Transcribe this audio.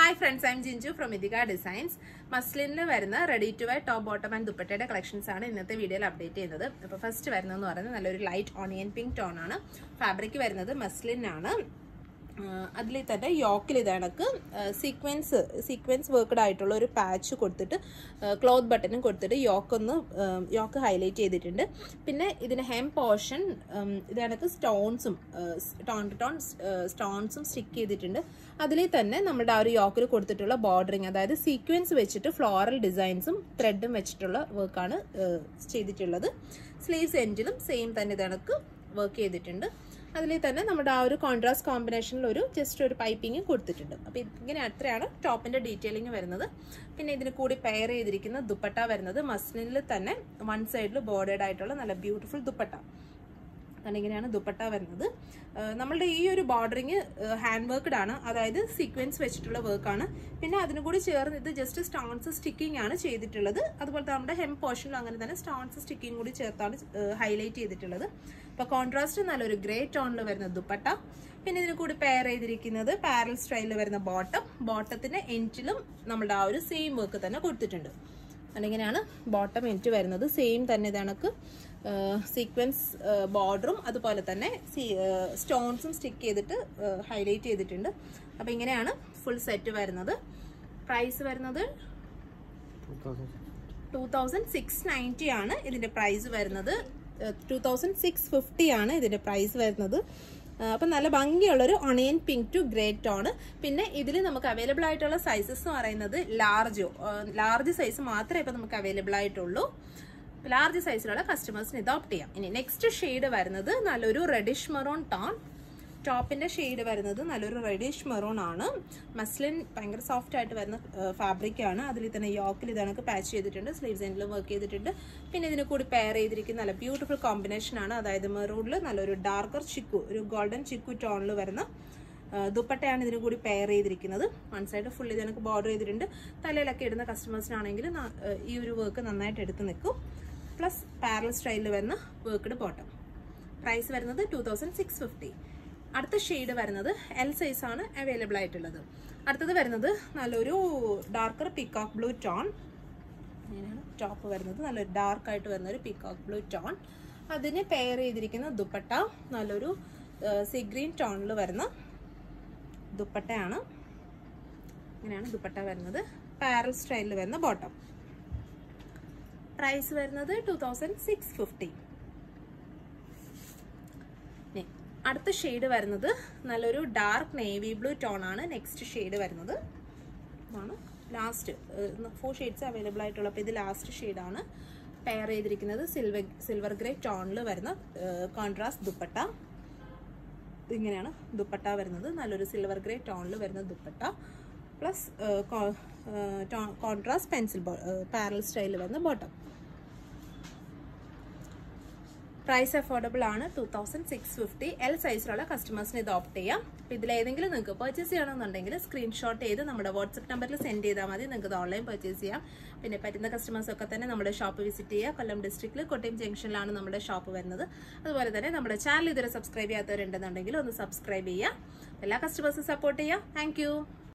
hi friends I'm Jinju from Ithika designs മസ്ലിനിൽ വരുന്ന ready to wear top bottom and ദുപ്പട്ടയുടെ collections ആണ് ഇന്നത്തെ വീഡിയോയിൽ അപ്ഡേറ്റ് ചെയ്യുന്നത് അപ്പോൾ ഫസ്റ്റ് വരുന്നതെന്ന് പറയുന്നത് നല്ലൊരു ലൈറ്റ് ഓണിയൻ പിങ്ക് ടോൺ ആണ് ഫാബ്രിക് വരുന്നത് മസ്ലിൻ ആണ് അതിൽ തന്നെ യോക്കിൽ ഇത് കണക്ക് സീക്വൻസ് സീക്വൻസ് വർക്ക്ഡ് ആയിട്ടുള്ള ഒരു പാച്ച് കൊടുത്തിട്ട് ക്ലോത്ത് ബട്ടണും കൊടുത്തിട്ട് യോക്ക് ഒന്ന് യോക്ക് ഹൈലൈറ്റ് ചെയ്തിട്ടുണ്ട് പിന്നെ ഇതിന് ഹെം പോർഷൻ ഇത് കണക്ക് സ്റ്റോൺസും ടോൺ ടു ടോൺ സ്റ്റോൺസും സ്റ്റിക്ക് ചെയ്തിട്ടുണ്ട് അതിൽ തന്നെ നമ്മുടെ ആ ഒരു യോക്കിൽ കൊടുത്തിട്ടുള്ള ബോർഡറിങ് അതായത് സീക്വൻസ് വെച്ചിട്ട് ഫ്ലോറൽ ഡിസൈൻസും ത്രെഡും വെച്ചിട്ടുള്ള വർക്കാണ് ചെയ്തിട്ടുള്ളത് സ്ലീവ്സ് എൻഡിലും സെയിം തന്നെ ഇത് കണക്ക് വർക്ക് ചെയ്തിട്ടുണ്ട് അതിൽ തന്നെ നമ്മുടെ ആ ഒരു കോൺട്രാസ്റ്റ് കോമ്പിനേഷനിൽ ഒരു ജസ്റ്റ് ഒരു പൈപ്പിംഗ് കൊടുത്തിട്ടുണ്ട് അപ്പോൾ ഇങ്ങനെ അത്രയാണ് ടോപ്പിന്റെ ഡീറ്റെയിലിംഗ് വരുന്നത് പിന്നെ ഇതിന് കൂടി പെയർ ചെയ്തിരിക്കുന്ന ദുപ്പട്ട വരുന്നത് മസ്ലിനിൽ തന്നെ വൺ സൈഡിൽ ബോർഡേഡ് ആയിട്ടുള്ള നല്ല ബ്യൂട്ടിഫുൾ ദുപ്പട്ട കാരണം ഇങ്ങനെയാണ് ദുപ്പട്ട വരുന്നത് നമ്മളുടെ ഈ ഒരു ബോർഡറിങ് ഹാൻഡ് വർക്ക്ഡ് ആണ് അതായത് സീക്വൻസ് വെച്ചിട്ടുള്ള വർക്കാണ് പിന്നെ അതിനു കൂടി ചേർന്ന് ഇത് ജസ്റ്റ് സ്റ്റോൺസ് സ്റ്റിക്കിംഗ് ആണ് ചെയ്തിട്ടുള്ളത് അതുപോലെ നമ്മുടെ ഹെം പോർഷനിലും അങ്ങനെ തന്നെ സ്റ്റോൺസ് സ്റ്റിക്കിംഗ് കൂടി ചേർത്താണ് ഹൈലൈറ്റ് ചെയ്തിട്ടുള്ളത് അപ്പോൾ കോൺട്രാസ്റ്റ് നല്ലൊരു ഗ്രേ ടോണിൽ വരുന്ന ദുപ്പട്ട പിന്നെ ഇതിന് കൂടി പെയർ ചെയ്തിരിക്കുന്നത് പാരൽ സ്റ്റൈലിൽ വരുന്ന ബോട്ടം ബോട്ടത്തിന്റെ എൻറ്റിലും നമ്മുടെ ആ ഒരു സെയിം വർക്ക് തന്നെ കൊടുത്തിട്ടുണ്ട് അതിങ്ങനെയാണ് ബോട്ടം എൻറ്റ് വരുന്നത് സെയിം തന്നെ ഇതണക്ക് സീക്വൻസ് ബോർഡറും അതുപോലെ തന്നെ സ്റ്റോൺസും സ്റ്റിക്ക് ചെയ്തിട്ട് ഹൈലൈറ്റ് ചെയ്തിട്ടുണ്ട് അപ്പോൾ ഇങ്ങനെയാണ് ഫുൾ സെറ്റ് വരുന്നത് പ്രൈസ് വരുന്നത് ടൂ തൗസൻഡ് സിക്സ് നയൻറ്റി ആണ് ഇതിന്റെ പ്രൈസ് വരുന്നത് ടൂ തൗസൻഡ് സിക്സ് ഫിഫ്റ്റി ആണ് ഇതിന്റെ പ്രൈസ് വരുന്നത് അപ്പം നല്ല ഭംഗിയുള്ളൊരു onion pink to grey tone പിന്നെ ഇതിൽ നമുക്ക് അവൈലബിൾ ആയിട്ടുള്ള സൈസസ് എന്ന് പറയുന്നത് ലാർജോ ലാർജ് സൈസ് മാത്രമേ ഇപ്പം നമുക്ക് അവൈലബിൾ ആയിട്ടുള്ളൂ ലാർജ് സൈസിലുള്ള കസ്റ്റമേഴ്സിന് ഇത് ഓപ്റ്റ് ചെയ്യാം ഇനി നെക്സ്റ്റ് ഷെയ്ഡ് വരുന്നത് നല്ലൊരു റെഡിഷ് മെറൂൺ ടോൺ ടോപ്പിന്റെ ഷെയ്ഡ് വരുന്നത് നല്ലൊരു റെഡിഷ് മെറൂൺ ആണ് മസ്ലിൻ ഭയങ്കര സോഫ്റ്റ് ആയിട്ട് വരുന്ന ഫാബ്രിക് ആണ് അതിൽ തന്നെ യോക്കിൽ ഇതണക്ക് പാച്ച് ചെയ്തിട്ടുണ്ട് സ്ലീവ്സ് എൻഡിലും വർക്ക് ചെയ്തിട്ടുണ്ട് പിന്നെ ഇതിന് കൂടി പെയർ ചെയ്തിരിക്കുന്ന നല്ല ബ്യൂട്ടിഫുൾ കോമ്പിനേഷൻ ആണ് അതായത് മെറൂണിൽ നല്ലൊരു ഡാർക്കർ ചിക്കു ഒരു ഗോൾഡൻ ചിക്കു ടോണിൽ വരുന്ന ദുപ്പട്ടയാണ് ഇതിന് കൂടി പെയർ ചെയ്തിരിക്കുന്നത് വൺ സൈഡ് ഫുൾ ഇതിനൊക്കെ ബോർഡർ ചെയ്തിട്ടുണ്ട് തലയിലൊക്കെ ഇടുന്ന കസ്റ്റമേഴ്സിനാണെങ്കിൽ ഈ ഒരു വർക്ക് നന്നായിട്ട് എടുത്ത് നിൽക്കും പ്ലസ് പാരൽ സ്റ്റൈലിൽ വരുന്ന വർക്ക്ഡ് ബോട്ടം പ്രൈസ് വരുന്നത് ടു തൗസൻഡ് സിക്സ് ഫിഫ്റ്റി അടുത്ത ഷെയ്ഡ് വരുന്നത് എൽ സൈസ് ആണ് അവൈലബിൾ ആയിട്ടുള്ളത് അടുത്തത് വരുന്നത് നല്ലൊരു ഡാർക്കർ പിക്കോക്ക് ബ്ലൂ ടോൺ അങ്ങനെയാണ് ടോപ്പ് വരുന്നത് നല്ലൊരു ഡാർക്ക് ആയിട്ട് വരുന്ന ഒരു പിക്കോക്ക് ബ്ലൂ ടോൺ അതിന് പെയർ ചെയ്തിരിക്കുന്ന ദുപ്പട്ട നല്ലൊരു സി ഗ്രീൻ ടോണിൽ വരുന്ന ദുപ്പട്ടയാണ് ഇങ്ങനെയാണ് ദുപ്പട്ട വരുന്നത് പാരൽ സ്റ്റൈലിൽ വരുന്ന ബോട്ടം പ്രൈസ് വരുന്നത് ടു തൗസൻഡ് സിക്സ് ഫിഫ്റ്റി അടുത്ത ഷെയ്ഡ് വരുന്നത് നല്ലൊരു ഡാർക്ക് നേവി ബ്ലൂ ടോൺ ആണ് നെക്സ്റ്റ് ഷെയ്ഡ് വരുന്നത് ഇതാണ് ലാസ്റ്റ് ഫോർ ഷെയ്ഡ്സ് അവൈലബിൾ ആയിട്ടുള്ള അപ്പോൾ ഇത് ലാസ്റ്റ് ഷെയ്ഡാണ് പെയർ ചെയ്തിരിക്കുന്നത് സിൽവർ സിൽവർ ഗ്രേ ടോണിൽ വരുന്ന കോൺട്രാസ്റ്റ് ദുപ്പട്ട ഇങ്ങനെയാണ് ദുപ്പട്ട വരുന്നത് നല്ലൊരു സിൽവർ ഗ്രേ ടോണിൽ വരുന്ന dupatta plus contrast pencil parallel സ്റ്റൈലിൽ വരുന്ന ബോട്ടം പ്രൈസ് അഫോർഡബിൾ ആണ് two thousand six fifty L സൈസിലുള്ള കസ്റ്റമേഴ്സിന് ഇത് ഓപ്റ്റ് ചെയ്യാം അപ്പോൾ ഇതിലേതെങ്കിലും നിങ്ങൾക്ക് പർച്ചേസ് ചെയ്യണമെന്നുണ്ടെങ്കിൽ സ്ക്രീൻഷോട്ട് ചെയ്ത് നമ്മുടെ വാട്സപ്പ് നമ്പറിൽ സെൻഡ് ചെയ്താൽ മതി നിങ്ങൾക്ക് ഇത് ഓൺലൈൻ പർച്ചേസ് ചെയ്യാം പിന്നെ പറ്റുന്ന കസ്റ്റമേഴ്സ് ഒക്കെ തന്നെ നമ്മുടെ ഷോപ്പ് വിസിറ്റ് ചെയ്യുക കൊല്ലം ഡിസ്ട്രിക്റ്റിൽ കോട്ടയം ജംഗ്ഷനിലാണ് നമ്മുടെ ഷോപ്പ് വരുന്നത് അതുപോലെ തന്നെ നമ്മുടെ ചാനൽ ഇതുവരെ സബ്സ്ക്രൈബ് ചെയ്യാത്തവരുണ്ടെന്നുണ്ടെങ്കിൽ ഒന്ന് സബ്സ്ക്രൈബ് ചെയ്യുക എല്ലാ കസ്റ്റമേഴ്സും സപ്പോർട്ട് ചെയ്യുക താങ്ക്